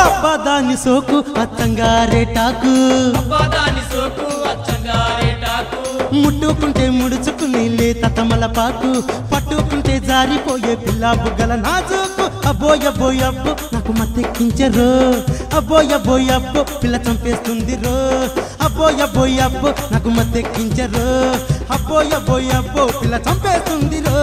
అబ్బా దాని సోకు అత్తంగా రేటాకు అబ్బా దాని సోకు అచ్చంగా రేటాకు ముట్టుకుంటే ముడుచుకుని లేత తమలపాకు పట్టుకుంటే జారిపోయే పిల్ల బుగ్గల నాజుకు అబ్బోయ బోయబ్బో నాకు మత్తెక్కించరు అబ్బోయ బోయబ్బో పిల్ల చంపేస్తుంది రో అబ్బోయ బోయబ్బో నాకు మత్తెక్కించరు అబ్బోయ బోయబ్బో పిల్ల చంపేస్తుంది రో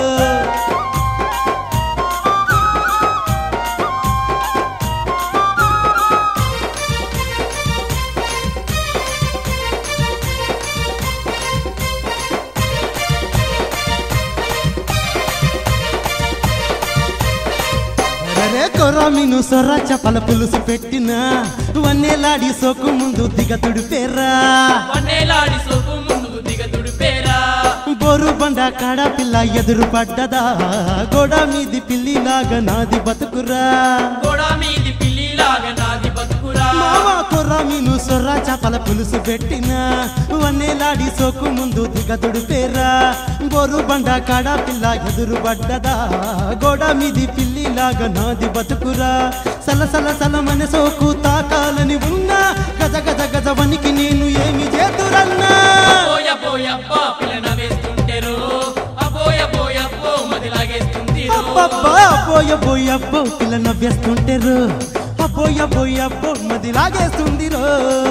అరే కొరామిను సొర్ర చపల పులుసు పెట్టిన వన్నేలాడి సోకు ముందు దిగతుడు పేర్రా వన్నేలాడి సోకు ముందు దిగతుడు పేరా బోరు బండ కాడ పిల్ల ఎదురు పడ్డదా గోడ మీది పిల్లిలాగా నాది బతుకురా గోడ మీది పిల్లిలాగా నాది బతుకురా మావా కొరామిను సొర్ర చపల పులుసు పెట్టిన వన్నేలాడి సోకు ముందు దిగతుడు పేర్రా బోరు బండ కాడ పిల్ల ఎదురు పడ్డదా గోడ మీది పిల్లిలాగా నాది బతుకురా సల సల సలమని సోకు తాకాలని ఉన్నా గజ గజ గజ వనికి నేను ఏమి చేతురన్నా అబ్బోయ బోయబ్బా పిల్ల నవ్వేస్తుంటేరు అబ్బోయ బోయబ్బో మది లాగేస్తుంది రో. అబ్బబ్బా అబ్బోయ బోయబ్బో పిల్ల నవ్వేస్తుంటారు అబ్బోయ బోయబ్బో మది లాగేస్తుంది రో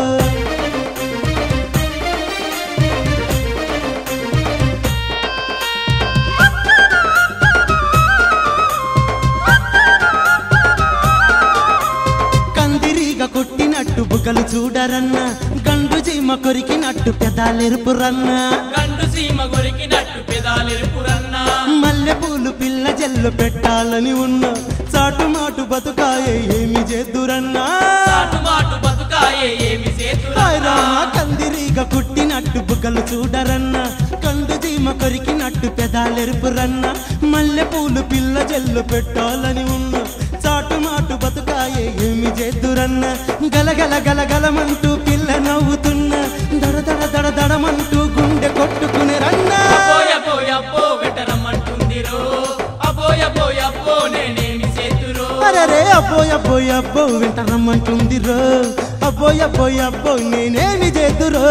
కందిరీగ కొట్టినట్టు బుగ్గలు చూడరన్న గండు చీమ కొరికినట్టు పెదాలెరుపురన్న గండు సీమ గొరికినట్టు పెదాలెరుపురన్నా మల్లె పూలు పిల్ల జల్లు పెట్టాలని ఉన్న చాటు మాటు బతుకాయే ఏమి చేద్దురన్నా చాటు మాటు బతుకాయే ఏమి సేతురా హాయ్ రామ కందిరీగ కుట్టినట్టు బుగ్గలు చూడరన్న కండు చీమ కొరికినట్టు పెదాలెరుపురన్న మల్లె పూలు పిల్ల జల్లు పెట్టాలని ఉన్న చాటు మాటు బతుకాయే ఏమి చేద్దురన్న గలగల గలగలమంటూ పిల్ల నవ్వుతున్న దడ దడ దడ దడమంటూ గుండె కొట్టుకుని రన్నా అబ్బోయ బోయబ్బో వెటరమ్మంటుంది రో అబ్బోయ బోయబ్బో నేనేమి సేతురో అరే అబ్బోయ్ అబ్బోయ్ అబ్బో వెంట రమ్మంటుంది రో అబ్బోయ్ అబ్బోయ్ అబ్బో నేనేమి చేద్దురో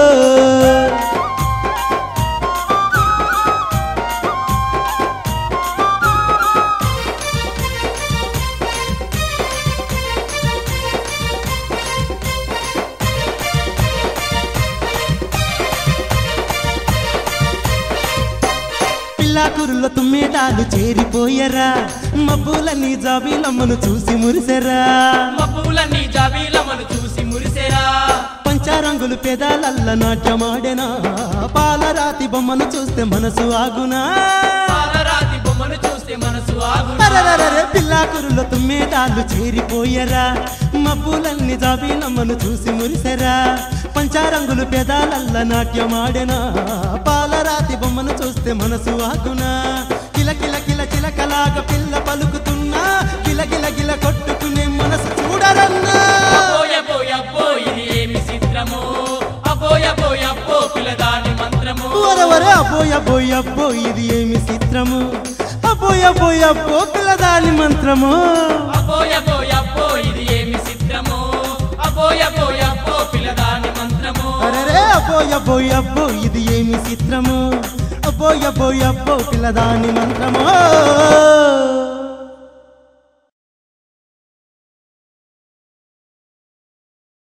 పిల్లాకురులో తుమ్మేటాలు చేరిపోయరా మబ్బులని జాబీలమ్మను చూసి మురిసెరా మబ్బులన్నీ జాబీలమను చూసి మురిసేరా పంచరంగులు పెదాలల్ల నాట్యమాడెనా పాలరాతి బొమ్మను చూస్తే మనసు ఆగునా పాలరాతి బొమ్మను చూస్తే మనసు ఆగునా అరరరరే పిల్లాకురులో తుమ్మేటాలు చేరిపోయరా మబ్బులన్నీ జాబీలమ్మను చూసి మురిసెరా పంచారంగులు పెదాలల్ల నాట్యమాడెనా పాలరాతి బొమ్మను చూస్తే మనసు ఆగునా కిల కిల కిల కిలకలాగా పిల్ల పలుకుతున్నా కిల కిల కిల కొట్టుకునే మనసు చూడరన్నా అబ్బోయ బోయబ్బో ఇది ఏమి చిత్రమో అబ్బోయ బోయబ్బో పిల్లదాని మంత్రము వరవరే అబ్బోయ్ అబ్బోయ్ అబ్బో ఇది ఏమి చిత్రము అబ్బోయ్ అబ్బోయ్ అబ్బో పిల్లదాని మంత్రము అబ్బోయ బోయబ్బో ఇది ఏమి చిత్రమో అబ్బోయ బోయబ్బో పిల్లదాని మంత్రము అరరే అబ్బోయ్ అబ్బోయ్ అబ్బో ఇది ఏమి చిత్రము అబ్బోయ్ అబ్బోయ్ అబ్బో పిల్లదాని మంత్రము